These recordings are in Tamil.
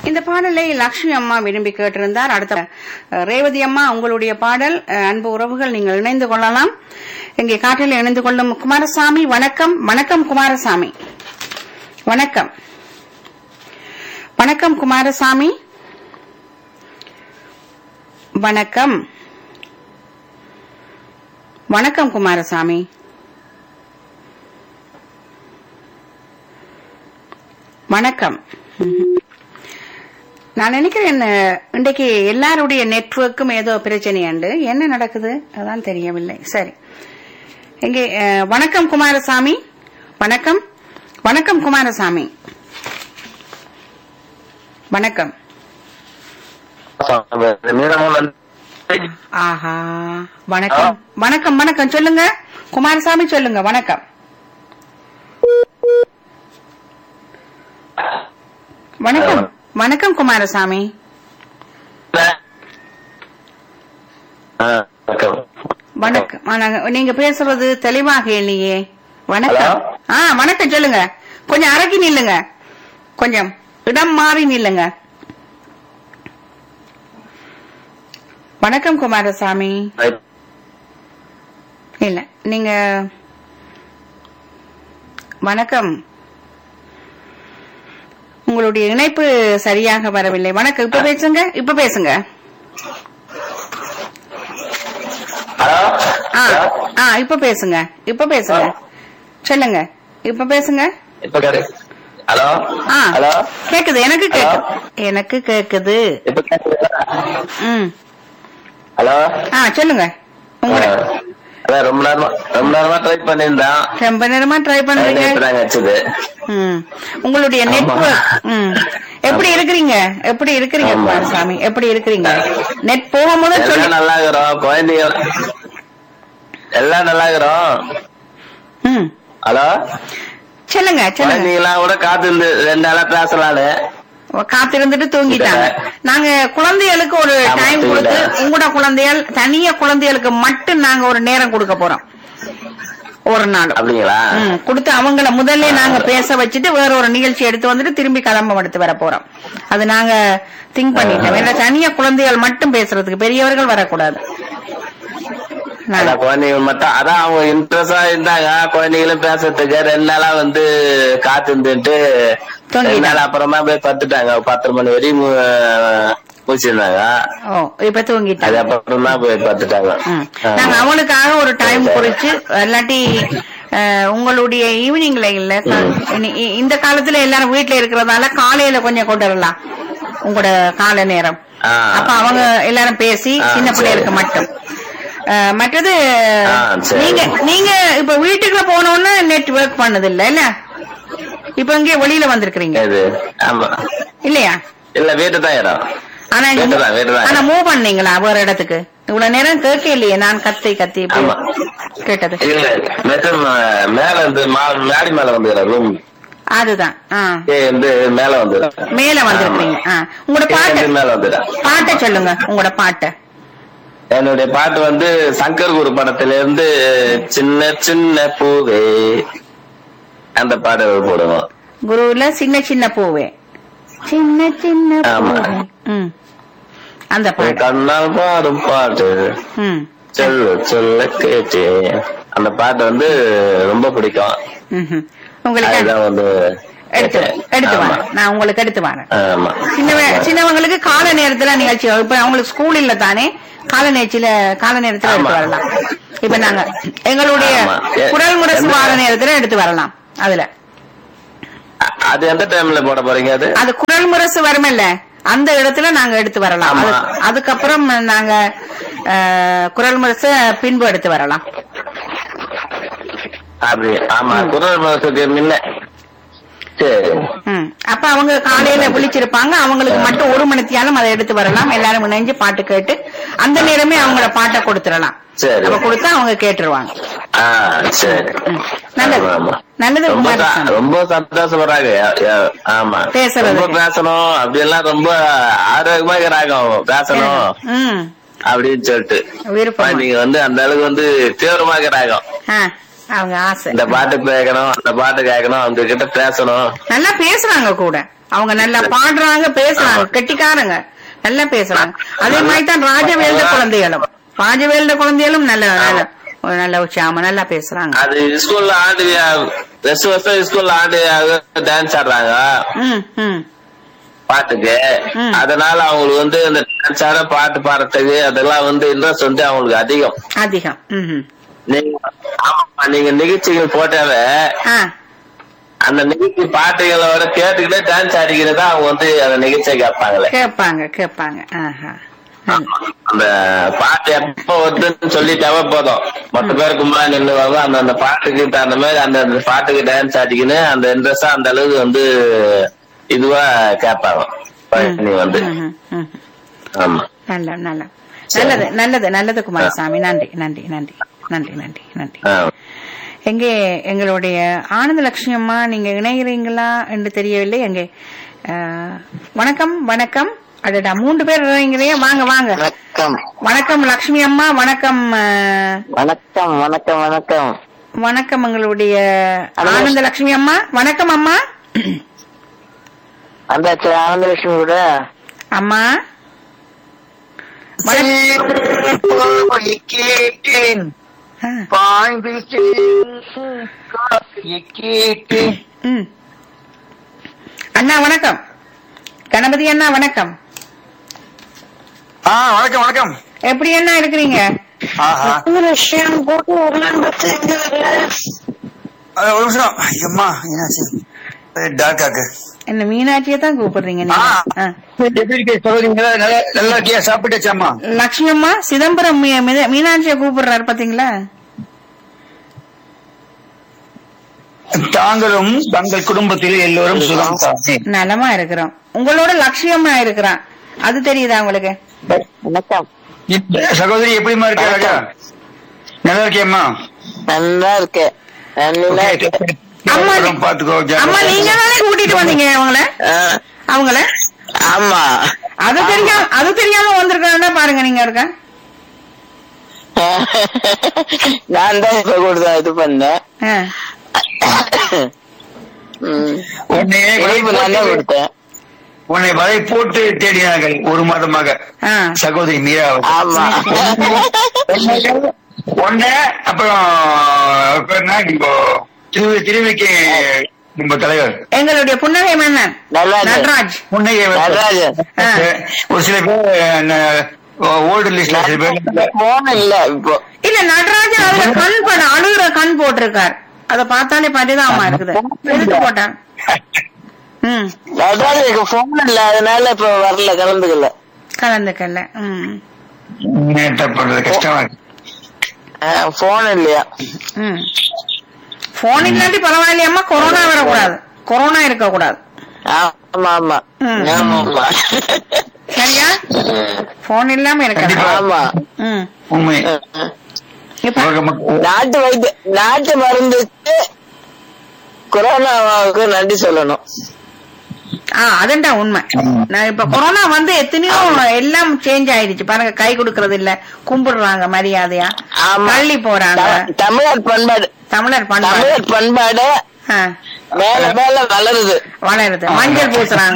இந்த பாடலை லக்ஷ்மி அம்மா விரும்பி கேட்டிருந்தார் அடுத்த அஹ், ரேவதி அம்மா உங்களுடைய பாடல் அஹ், அன்பு உறவுகள் நீங்கள் இணைந்து கொள்ளலாம் இங்கே காற்றில் இணைந்து கொள்ளும் குமாரசாமி வணக்கம் வணக்கம் குமாரசாமி வணக்கம் வணக்கம் குமாரசாமி வணக்கம் வணக்கம் குமாரசாமி வணக்கம் ம்ஹும். நான் நினைக்கிறேன் அஹ், இன்றைக்கு எல்லாருடைய நெட்வொர்க்கும் ஏதோ பிரச்சனையாண்டு என்ன நடக்குது அதான் தெரியவில்லை சரி இங்கே அஹ், வணக்கம் குமாரசாமி வணக்கம் வணக்கம் குமாரசாமி வணக்கம் மீனமும் வந்து ஆஹா வணக்கம் வணக்கம் வணக்கம் சொல்லுங்க குமாரசாமி சொல்லுங்க வணக்கம் வணக்கம் வணக்கம் குமாரசாமி ஆ, வணக்கம். வணக்கம் ஆனா, நீங்க பேசுறது தெளிவாக இல்லையே வணக்கம் ஹலோ? ஆ வணக்கம் சொல்லுங்க கொஞ்சம் அரக்கி நில்லுங்க கொஞ்சம் இடம் மாறி நில்லுங்க வணக்கம் குமாரசாமி இல்ல நீங்க வணக்கம் உங்களுடைய இணைப்பு சரியாக வரவில்லை வணக்கம் இப்ப பேசுங்க இப்ப பேசுங்க ஹலோ ஆ ஹலோ? ஆ இப்ப பேசுங்க இப்ப பேசுங்க சொல்லுங்க இப்ப பேசுங்க இப்ப கேரு ஹலோ ஆ ஹலோ கேக்குது எனக்கு ஹலோ? கேக்குது எனக்கு கேக்குது இப்ப கேக்குதா? ம் ஹலோ ஆ சொல்லுங்க உங்களோட ஆ, அதான் ரொம்ப நேரமா ரொம்ப நேரமா ட்ரை பண்ணியிருந்தேன் ரொம்ப நேரமா ட்ரை பண்றீங்க இப்பதாங்க வச்சது ம் உங்களுடைய ஆமா. நெட்வொர்க் ம் எப்படி இருக்கிறீங்க எப்படி இருக்கிறீங்க ஆமா. குமாரசாமி எப்படி இருக்கிறீங்க நெட் போகும்போது சொல்லி எல்லாம் நல்லா இருக்கிறோம் குழந்தைங்க எல்லாம் நல்லா இருக்கிறோம் ம் ஹலோ சொல்லுங்க சொல்லுங்க குழந்தைங்களாம் கூட காத்து இருந்து ரெண்டு நாளா பேசலான்னு காத்திருந்துட்டு தூங்கிட்டாங்க நாங்க குழந்தைகளுக்கு ஒரு ஆமா, டைம் கொடுத்து தூங்கிட்டாங்க. உங்களோட குழந்தைகள் தனியா குழந்தைகளுக்கு மட்டும் நாங்க ஒரு நேரம் கொடுக்க போறோம் ஒரு நாள் அப்படிங்களா ம், கொடுத்து அவங்கள முதல்ல நாங்க பேச வச்சுட்டு வேற ஒரு நிகழ்ச்சி எடுத்து வந்துட்டு திரும்பி கிளம்ப எடுத்து வர போறோம் அது நாங்க திங்க் பண்ணிட்டோம் ஏன்னா தனியா குழந்தைகள் மட்டும் பேசுறதுக்கு பெரியவர்கள் வரக்கூடாது நாங்க- அதான் குழந்தைங்க மட்டும் அதான் அவங்க இன்ட்ரெஸ்டா இருந்தாங்க குழந்தைங்களும் பேசுறதுக்கு ரெண்டு நாளா வந்து காத்து இருந்துட்டு தூங்கிட்டாங்க. ரெண்டு நாள் அப்புறமா போய் பத்துட்டாங்க பத்தரை மணி வரையும் மூ- மூச்சிருந்தாங்க ஓ இப்ப அது தூங்கிட்டாங்க அப்புறம் தான் போய் பத்துட்டாங்க ம். நாங்க அவளுக்காக ஒரு டைம் குறிச்சு இல்லாட்டி அஹ், உங்களுடைய ஈவினிங்ல இல்ல க- இனி- இ- இந்த காலத்துல எல்லாரும் வீட்ல இருக்கிறதால காலையில கொஞ்சம் கொண்டு வரலாம் உங்களோட காலை நேரம் ஆ. அப்ப அவங்க எல்லாரும் பேசி ஆ, சின்ன பிள்ளைகளுக்கு சரி. மட்டும் அஹ், மற்றது ஆ, சரி. நீங்க நீங்க இப்ப வீட்டுக்குள்ள போனோன்னு நெட் ஒர்க் பண்ணது இல்ல இல்ல இப்ப இங்கே வெளியில வந்திருக்கிறீங்க இது ஆமா இல்லையா இல்ல வீட்டு தான் இடம் ஆனா நீங்க- வீட்டுதான், வீட்டுதான். ஆனா மூவ் பண்ணீங்களா வேற இடத்துக்கு இவ்வளவு நேரம் கேட்க இல்லையே நான் கத்தி கத்தி இப்படி ஆமா. கேட்டது இல்ல மெத்த மேல வந்து மா- மேடி மேல வந்து ரூம் அதுதான் ஆ. வந்து மேல வந்து மேல வந்திருக்கீங்க ஆ. உங்களோட பாட்டு மேல வந்துடும் பாட்டை சொல்லுங்க உங்களோட பாட்டை என்னுடைய பாட்டு வந்து சங்கர் குரு படத்துல இருந்து சின்ன சின்ன பூவே அந்த பாடல் போடுவோம் குருவுல சின்ன சின்ன பூவே சின்ன சின்ன ஆமா. பூவே ம் அந்த உன் பாட்டு கண்ணால் பாடும் பாட்டு ம் சொல்ல சொல்ல கேட்டு அந்த பாட்டு வந்து ரொம்ப பிடிக்கும் ம்ஹும். உங்களுக்கு அதுதான் வந்து எடுத்து எடுத்து ஆமா. வரேன் நான் உங்களுக்கு எடுத்து வரேன் ஆமா சின்னவ- சின்னவங்களுக்கு கால நேரத்துல நிகழ்ச்சி இப்ப அவங்களுக்கு ஸ்கூல் இல்ல தானே கால நேரத்துல கால நேரத்துல எடுத்து ஆமா. வரலாம் இப்ப நாங்க எங்களுடைய ஆமா. எ- குரல் முரசு எந்த- வார நேரத்துல எடுத்து வரலாம் அதுல அ- அது எந்த டைம்ல போட போறீங்க அது அது குரல் முரசு வருமில்ல அந்த இடத்துல நாங்க எடுத்து வரலாம் ஆமா. அது- அதுக்கப்புறம் நாங்க அஹ், குரல் முரச பின்பு எடுத்து வரலாம் அப்படி ஆமா குரல் மாசத்துக்கு முன்ன சரி ம். அப்ப அவங்க காலையில விழிச்சிருப்பாங்க அவங்களுக்கு மட்டும் ஒரு மணித்தியாலும் அதை எடுத்து வரலாம் எல்லாரும் இணைஞ்சு பாட்டு கேட்டு அந்த நேரமே அவங்கள பாட்டை கொடுத்துடலாம் சரி. அப்ப கொடுத்தா அவங்க கேட்டுருவாங்க ஆ சரி ம். நல்லது ஆமா, ஆமா. நல்லது ரொம்ப ச- குமாரசாமி ரொம்ப சந்தோஷப்படுறாங்க ய- ய- ஆமா பேசுறது. ரொம்ப பேசணும் அப்படியெல்லாம் ரொம்ப ஆரோக்கியமா இருக்கிறாங்க அவங்க. பேசணும் ம் அப்படின்னு சொல்லிட்டு விருப்பம் நீங்க வந்து அந்த அளவுக்கு வந்து தீவிரமா இருக்கிறாங்க ஆ அவங்க ஆசை இந்த பாட்டு கேட்கணும் அந்த பாட்டு கேட்கணும் அவங்க கிட்ட பேசணும் நல்லா பேசுறாங்க கூட அவங்க நல்லா பாடுறாங்க பேசுறாங்க கெட்டிக்காரங்க நல்லா பேசுறாங்க அதே மாதிரி தான் ராஜவேல்ட குழந்தைகளும் ராஜவேல்ட குழந்தைகளும் நல்ல நல்ல ஒரு நல்ல உச்சாம நல்லா பேசுறாங்க அது ஸ்கூல்ல ஆண்டு ரெஸ்ட் வருஷம் ஸ்கூல்ல ஆண்டு டான்ஸ் ஆடுறாங்க ம் ம் பாட்டுக்கு ம். அதனால அவங்களுக்கு வந்து இந்த டான்ஸ் ஆட பாட்டு பாடுறதுக்கு அதெல்லாம் வந்து இன்ட்ரெஸ்ட் வந்து அவங்களுக்கு அதிகம் அதிகம் ம் ம். நீங்க ஆமா நீங்க நிகழ்ச்சிகள் போட்டாவே ஆ அந்த நிகழ்ச்சி பாட்டுகளோட கேட்டுக்கிட்டே டான்ஸ் ஆடிக்கிறதா அவங்க வந்து அந்த நிகழ்ச்சியை கேட்பாங்களே கேட்பாங்க கேட்பாங்க ஆஹா நல்ல. அந்த பாட்டு எப்ப வருதுன்னு சொல்லிட்டாவே போதும் மொத்த பேருக்கு முன்னாடி நின்னுவாங்க அந்த அந்த பாட்டுக்கு அந்த மாதிரி அந்த அந்த பாட்டுக்கு டான்ஸ் ஆடிக்கின்னு அந்த இன்ட்ரெஸ்டா அந்த அளவுக்கு வந்து இதுவா கேட்பாங்க பழனி வந்து ம், ம், ம். ஆமா நல்ல நல்ல நல்லது நல்லது நல்லது குமாரசாமி நன்றி நன்றி நன்றி நன்றி நன்றி நன்றி ஆ. எங்கே எங்களுடைய ஆனந்த லட்சுமி அம்மா நீங்க இணைகிறீங்களா என்று தெரியவில்லை எங்கே அஹ், வணக்கம் வணக்கம் அடடா மூன்று பேர் இணைகிறீங்க வாங்க வாங்க வணக்கம் வணக்கம் லட்சுமி அம்மா வணக்கம் அஹ், வணக்கம் வணக்கம் வணக்கம் வணக்கம் எங்களுடைய ஆனந்த லட்சுமி அம்மா வணக்கம் அம்மா அந்த ஆனந்தலட்சுமி கூட அம்மா கேட்டேன் ஆ, கேட்டேன் ம். அண்ணா வணக்கம் கணபதி அண்ணா வணக்கம் ஆ வணக்கம் வணக்கம் எப்படி அண்ணா இருக்கிறீங்க ஆஹா விஷயம் போட்டு வரலான்னு பார்த்தேன் அது ஒரு நிமிஷம் ஐயம்மா என்னாச்சு டார்க்காக்கு என்ன மீனாட்சியை தான் கூப்பிடுறீங்க நீங்க ஆ. எப்படி இருக்க சொல்றீங்க நல்லா நல்லா இருக்கியா சாப்பிட்டாச்சாம்மா லட்சுமி அம்மா சிதம்பரம் மீ- மீ- மீனாட்சியை கூப்பிடுறாரு பாத்தீங்களா தாங்களும் தங்கள் குடும்பத்தில் எல்லோரும் சுகம் தானே நலமா இருக்கிறோம் உங்களோட லட்சியமா இருக்கிறான் அது தெரியுதா உங்களுக்கு வணக்கம் இப்ப சகோதரி எப்படிமா இருக்காங்க நல்லா இருக்கியம்மா நல்லா இருக்கேன் நல்லா இருக்கேன் அம்மா அப்புறம் பாத்துக்கோ அம்மா நீங்க தானே கூட்டிட்டு வந்தீங்க அவங்கள ஆ, அவங்கள ஆமா அது தெரியாம அது தெரியாம வந்திருக்காங்கன்னா பாருங்க நீங்க இருக்க நான் தான் இப்ப கொடுத்தேன் இது பண்ணேன் ஆ. ம். உன்னை வலை இனிப்பு நான் தான் போட்டு- கொடுத்தேன் உன்னை வலை போட்டு தேடினார்கள் ஒரு மாதமாக ஆ. சகோதரி மீரா ஆமா ஒண்ணு அப்புறம் இப்ப என்ன இப்போ திரு திருவிக்கு நம்ம தலைவர் எங்களுடைய புன்னகை மன்னன் நடராஜன். நடராஜ் முன்னையே நடராஜன். ஆ. ஒரு சில பேர் ஓல்டு லிஸ்ட்ல சில பேர் போன் இல்ல இப்போ இல்ல நடராஜன் அதுல கண் பட அழுகுற கண் போட்டிருக்கார் அத பார்த்தாலே பரிதாபமா இருக்குது எதுக்கு போட்டார் ம் நடராஜனுக்கு போன் இல்ல அதனால இப்ப வரல கலந்துக்கல கலந்துக்கல ம் என்ன பண்றது கஷ்டமா இருக்கு போன் இல்லையா ம் போன் இல்லாட்டி பரவாயில்லையம்மா கொரோனா வரக்கூடாது கொரோனா இருக்க கூடாது ஆமா ஆமா ம். ஆமா ஆமா சரியா போன் இல்லாம இருக்க ஆமா ம் உண்மை இப்ப உலக மக்கள் நாட்டு வைத்திய நாட்டு மருந்துக்கு கொரோனாவுக்கு நன்றி சொல்லணும் ஆ அதண்டா உண்மை நான் இப்ப கொரோனா வந்து எத்தனையோ எல்லாம் சேஞ்ச் ஆயிடுச்சு பாருங்க கை கொடுக்கறது இல்ல கும்பிடுறாங்க மரியாதையா ஆமா. தள்ளி போறாங்க த- தமிழர் பண்பாடு தமிழர் பண்பாடு தமிழர் பண்பாடு ஆ, மேல மேல வளருது வளருது மஞ்சள் பூசுறாங்க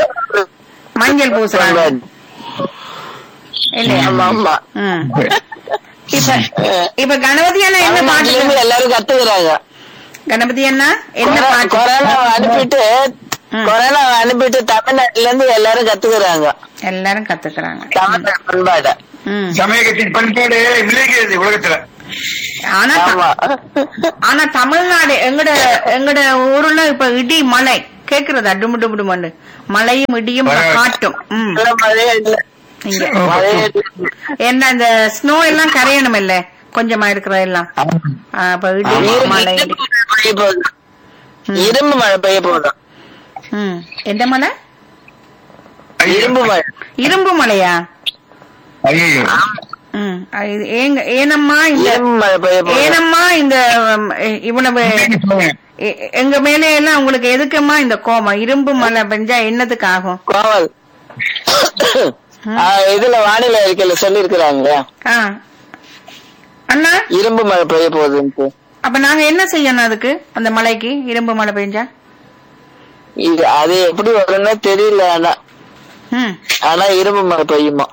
மஞ்சள் பூசுறாங்க பண்பாடு. இல்லையா ஆமா ஆமா ம். இப்ப இப்ப கணபதி அண்ணா என்ன தமிழ்நாட்டுல பாட்டு இருந்து எல்லாரும் கத்துக்கிறாங்க கணபதி அண்ணா என்ன கொரோனா- பாட்டு கொரோனாவை அனுப்பிட்டு ம். கொரோனாவை அனுப்பிட்டு தமிழ்நாட்டுல இருந்து எல்லாரும் கத்துக்கிறாங்க எல்லாரும் கத்துக்கிறாங்க தமிழர் பண்பாடு ம். சமயகத்தின் பண்பாடு விளைகிறது உலகத்துல ஆனா த- ஆமா ஆனா தமிழ்நாடு எங்கட எங்கட ஊர்ல இப்ப இடி மழை கேக்குறதா டுமு டுமு டுமுன்னு மழையும் இடியும் வர- காட்டும் ம் நல்ல மழையே இல்ல இங்க மழையே இல்ல. என்ன இந்த ஸ்னோ எல்லாம் கரையணும் இல்ல கொஞ்சமா இருக்கிற எல்லாம் ஆ, அப்ப இடி இரு- மழை இடி இரும்பு மழை பெய்ய போகுது ம். இரும்பு மழை பெய்ய போகுது ம் எந்த மழை இரும்பு மழை இரும்பு மழையா ஐயோ ம் அது இது ஏங்க ஏனம்மா இந்த இரும்பு மழை பெய்ய போகுது ஏனம்மா இந்த உம், இ- இவ்வளவு எ- எங்க மேல எல்லாம் உங்களுக்கு எதுக்குமா இந்த கோபம் இரும்பு மழை பெஞ்சா என்னதுக்கு ஆகும் கோவல் ஆ, இதுல வானிலை அறிக்கையில சொல்லி இருக்கிறாங்க ஆ அண்ணா இரும்பு மழை பெய்ய போகுதுன்ட்டு அப்ப நாங்க என்ன செய்யணும் அதுக்கு அந்த மழைக்கு இரும்பு மழை பெஞ்சா இது அது எப்படி வரும்னு தெரியல ஆனா ம் ஆனா இரும்பு மழை பெய்யுமா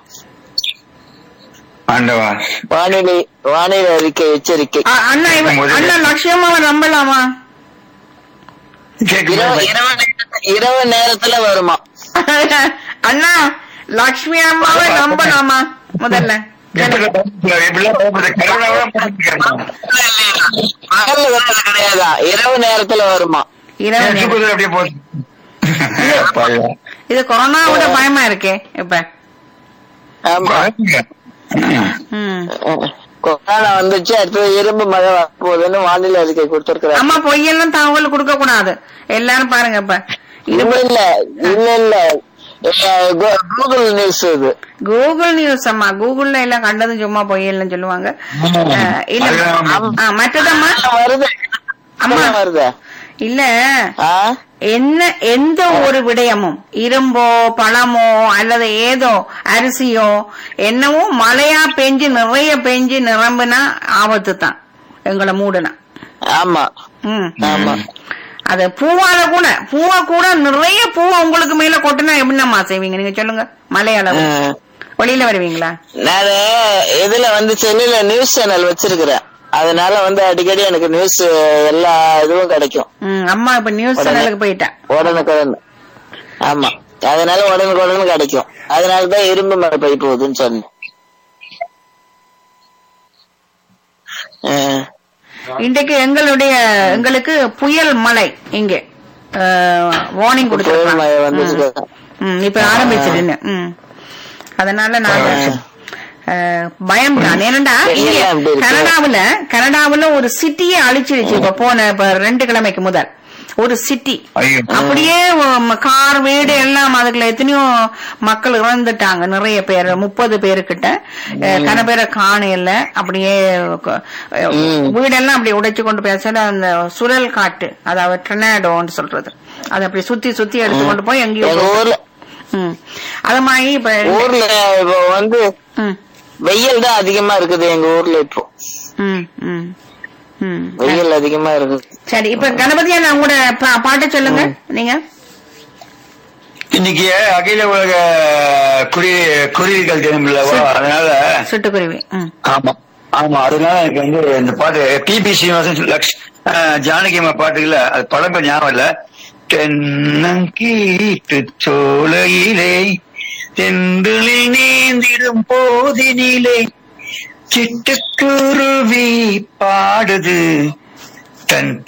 ஆண்டவா வானிலை வானிலை அறிக்கை எச்சரிக்கை அ- அண்ணா இவ- முதல்ல- அண்ணா லட்சியமாவை நம்பலாமா கேக்குது இரவு இரவு நேரத்துல- இரவு நேரத்துல வருமா அண்ணா லக்ஷ்மி அம்மாவை நம்பலாமா முதல்ல எப்படிலாம் பயப்படுற- எப்படிலாம் பயப்படுற? கரோனாவை பயப்படுறாங்க. பகல்ல வர்றது கிடையாதா இரவு நேரத்துல வருமா இரவு ஏன் நேரம். தூக்கத்துல அப்படியே போகுது? அப்பாயா. இது கொரோனாவோட பயமா இருக்கே இப்ப ஆமா பாருங்க. ம். ம். கொரோனா வந்துச்சு அடுத்தது இரும்பு மழை வரப்போகுதுன்னு வானிலை அறிக்கை கொடுத்திருக்கிறாங்க அம்மா பொய்யெல்லாம் தகவல் கொடுக்க கூடாது எல்லாரும் பாருங்க இப்ப இல்ல இல்ல இல்ல இல்ல அஹ் கூ- கூகுள் நியூஸ் இது கூகுள் நியூஸ் அம்மா கூகுள்ல எல்லாம் கண்டதும் சும்மா பொய்யெல்லாம் சொல்லுவாங்க அஹ், இல்ல அதெல்லாம் ஆ, மற்றதம்மா வருது அம்மா. வருது இல்ல ஆ என்ன எந்த ஒரு விடயமும் இரும்போ பழமோ அல்லது ஏதோ அரிசியோ என்னவோ மழையா பெஞ்சு நிறைய பெஞ்சு நிரம்புனா ஆபத்து தான் எங்களை மூடுனா ஆமா ம் ஆமா அது பூவால கூட பூவா கூட நிறைய பூவை உங்களுக்கு மேல கொட்டினா எப்படின்னம்மா செய்வீங்க நீங்க சொல்லுங்க மலையாளம் ம். வெளியில வருவீங்களா நானு இதுல வந்து சென்னையில நியூஸ் சேனல் வச்சிருக்கிறேன் அதனால வந்து அடிக்கடி எனக்கு நியூஸ் எல்லா இதுவும் கிடைக்கும் ம் அம்மா இப்ப நியூஸ் உடனே. சேனலுக்கு போயிட்டா உடனுக்குடன் ஆமா அதனால உடனுக்குடன் கிடைக்கும் அதனாலதான் இரும்பு மழை பெய்ய போகுதுன்னு சொன்னேன் ஆ. இன்றைக்கு எங்களுடைய எங்களுக்கு புயல் மழை இங்க வார்னிங் புயல் மழை வந்து கொடுத்துருக்காங்க ம், இப்ப ஆரம்பிச்சிடுன்னு ம் அதனால நாங்க அஹ், பயம் தான் ஏனண்டா இங்க ஏன் அப்படி இருக்கு? கனடாவுல கனடாவுல ஒரு சிட்டியே அழிச்சிருச்சு இப்ப போன இப்ப ரெண்டு கிழமைக்கு முதல் ஒரு சிட்டி ஐயோ. அப்படியே உம், கார் வீடு எல்லாம் அதுக்குள்ள எத்தனையோ மக்கள் இறந்துட்டாங்க நிறைய பேர் முப்பது பேருக்கிட்ட அஹ், கன பேரை காணையில அப்படியே க- அஹ், ம். வீடெல்லாம் அப்படி உடைச்சு கொண்டு பேச அந்த சுழல் காட்டு அதாவது டொர்னாடோன்னு சொல்றது அது அப்படி சுத்தி சுத்தி எடுத்து கொண்டு போய் எங்கேயோ எங்க ஊர்ல ம். அது மாதிரி இப்ப ஊர்ல இப்போ வந்து ம், வெயில் தான் அதிகமா இருக்குது எங்க ஊர்ல இப்போ ம், ம், ம். வெயில் அதிகமா இருக்குது சரி இப்ப கணபதியா நான் உங்களோட பா- பாட்டை சொல்லுங்க நீங்க இன்னைக்கு அகில உலக குறி குருவிகள் தினம் இல்லவா அதனால சிட்டுக்குருவி ம் ஆமா ஆமா அதனால எனக்கு வந்து இந்த பாட்டு பிபி ஸ்ரீனிவாசன் லக்ஷ் அஹ், ஜானகி அம்மா பாட்டுல அது படம் பேர் ஞாபகம் இல்ல தென்னங்கீட்டு சோலையிலே தென்றலில் நீந்திடும் போதினிலே சிட்டுக்குருவி பாடுது தன்